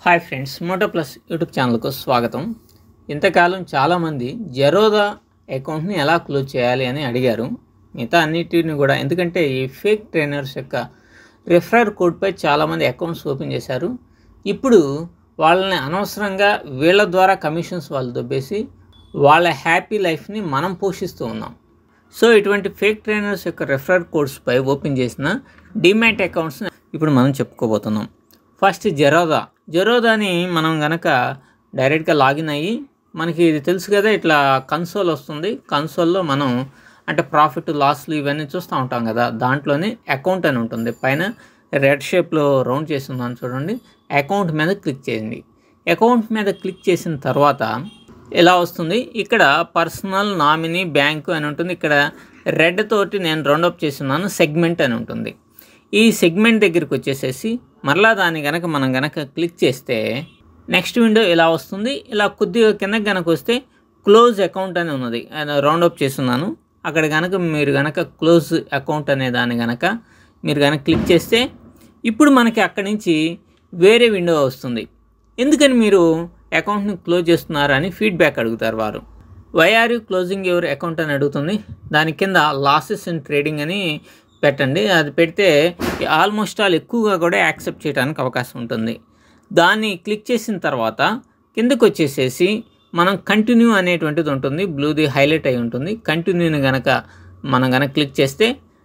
hi friends Moto plus YouTube ఛానల్కు స్వాగతం ఇంతకాలం చాలామంది జెరోదా అకౌంట్ని ఎలా క్లోజ్ చేయాలి అని అడిగారు మిగతా అన్నిటిని కూడా ఎందుకంటే ఈ ఫేక్ ట్రైనర్స్ యొక్క రిఫరర్ కోడ్పై చాలామంది అకౌంట్స్ ఓపెన్ చేశారు ఇప్పుడు వాళ్ళని అనవసరంగా వీళ్ళ ద్వారా కమిషన్స్ వాళ్ళు దొబ్బేసి వాళ్ళ హ్యాపీ లైఫ్ని మనం పోషిస్తూ ఉన్నాం సో ఇటువంటి ఫేక్ ట్రైనర్స్ యొక్క రెఫరల్ కోడ్స్పై ఓపెన్ చేసిన డిమాట్ అకౌంట్స్ ఇప్పుడు మనం చెప్పుకోబోతున్నాం ఫస్ట్ జెరోదా జెరోదాని మనం గనక డైరెక్ట్గా లాగిన్ అయ్యి మనకి ఇది తెలుసు కదా ఇట్లా కన్సోల్ వస్తుంది కన్సోల్లో మనం అంటే ప్రాఫిట్ లాస్లు ఇవన్నీ చూస్తూ ఉంటాం కదా దాంట్లోనే అకౌంట్ అని ఉంటుంది పైన రెడ్ షేప్లో రౌండ్ చేస్తున్నాను చూడండి అకౌంట్ మీద క్లిక్ చేయండి అకౌంట్ మీద క్లిక్ చేసిన తర్వాత ఇలా వస్తుంది ఇక్కడ పర్సనల్ నామినీ బ్యాంకు అని ఉంటుంది ఇక్కడ రెడ్ తోటి నేను రౌండప్ చేస్తున్నాను సెగ్మెంట్ అని ఉంటుంది ఈ సెగ్మెంట్ దగ్గరికి వచ్చేసేసి మరలా దాన్ని గనక మనం గనక క్లిక్ చేస్తే నెక్స్ట్ విండో ఇలా వస్తుంది ఇలా కొద్దిగా కిందకి గనక వస్తే క్లోజ్ అకౌంట్ అని ఉన్నది రౌండప్ చేస్తున్నాను అక్కడ గనక మీరు గనక క్లోజ్ అకౌంట్ అనే దాన్ని గనక మీరు గనక క్లిక్ చేస్తే ఇప్పుడు మనకి అక్కడి నుంచి వేరే విండో వస్తుంది ఎందుకని మీరు అకౌంట్ని క్లోజ్ చేస్తున్నారని ఫీడ్బ్యాక్ అడుగుతారు వారు why are you closing your account అని అడుగుతుంది దాని కింద లాసెస్ ఇన్ ట్రేడింగ్ అని పెట్టండి అది పెడితే ఆల్మోస్ట్ ఆల్ ఎక్కువగా కూడా యాక్సెప్ట్ చేయడానికి అవకాశం ఉంటుంది దాన్ని క్లిక్ చేసిన తర్వాత కిందకు వచ్చేసేసి మనం కంటిన్యూ అనేటువంటిది ఉంటుంది బ్లూది హైలైట్ అయి ఉంటుంది కంటిన్యూని గనక మనం గనక క్లిక్ చేస్తే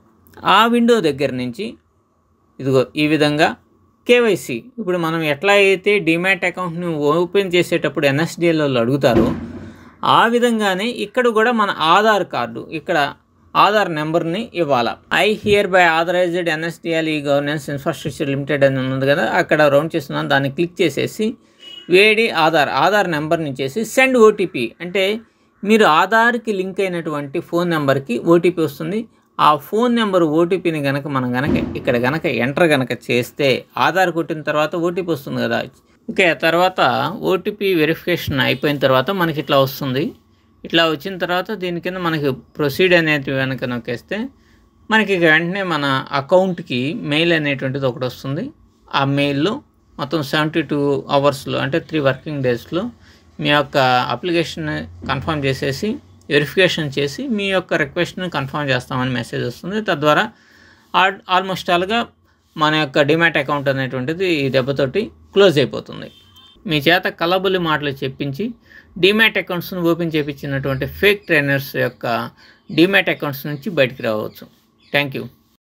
ఆ విండో దగ్గర నుంచి ఇదిగో ఈ విధంగా కేవైసీ ఇప్పుడు మనం ఎట్లా అయితే డిమాట్ అకౌంట్ని ఓపెన్ చేసేటప్పుడు ఎన్ఎస్డిఎల్ వాళ్ళు అడుగుతారో ఆ విధంగానే ఇక్కడ కూడా మన ఆధార్ కార్డు ఇక్కడ ఆధార్ నెంబర్ని ఇవ్వాలి I hereby authorized NSDL e governance infrastructure limited అని ఉంది కదా అక్కడ రౌండ్ చేస్తున్నాను దాన్ని క్లిక్ చేసేసి వేడి ఆధార్ ఆధార్ నెంబర్ని ఇచ్చేసి సెండ్ ఓటీపీ అంటే మీరు ఆధార్కి లింక్ అయినటువంటి ఫోన్ నెంబర్కి ఓటీపీ వస్తుంది ఆ ఫోన్ నెంబర్ ఓటీపీని గనక మనం గనక ఇక్కడ గనక ఎంటర్ గనక చేస్తే ఆధార్ కొట్టిన తర్వాత ఓటీపీ వస్తుంది కదా ఓకే తర్వాత ఓటీపీ వెరిఫికేషన్ అయిపోయిన తర్వాత మనకి ఇట్లా వస్తుంది ఇట్లా వచ్చిన తర్వాత దీని కింద మనకి ప్రొసీడ్ అనేది కనుక నొక్కేస్తే మనకి ఇక వెంటనే మన అకౌంట్కి మెయిల్ అనేటువంటిది ఒకటి వస్తుంది ఆ మెయిల్లో మొత్తం సెవెంటీ టూ అవర్స్లో అంటే త్రీ వర్కింగ్ డేస్లో మీ యొక్క అప్లికేషన్ కన్ఫర్మ్ చేసేసి వెరిఫికేషన్ చేసి మీ యొక్క రిక్వెస్ట్ని కన్ఫర్మ్ చేస్తామని మెసేజ్ వస్తుంది తద్వారా ఆల్మోస్ట్ ఆల్గా మన యొక్క డిమాట్ అకౌంట్ అనేటువంటిది ఈ దెబ్బతోటి క్లోజ్ అయిపోతుంది మీ చేత కలబుల్లి మాటలు చెప్పించి డిమాట్ అకౌంట్స్ను ఓపెన్ చేయించినటువంటి ఫేక్ ట్రైనర్స్ యొక్క డిమాట్ అకౌంట్స్ నుంచి బయటికి రావచ్చు థ్యాంక్ యూ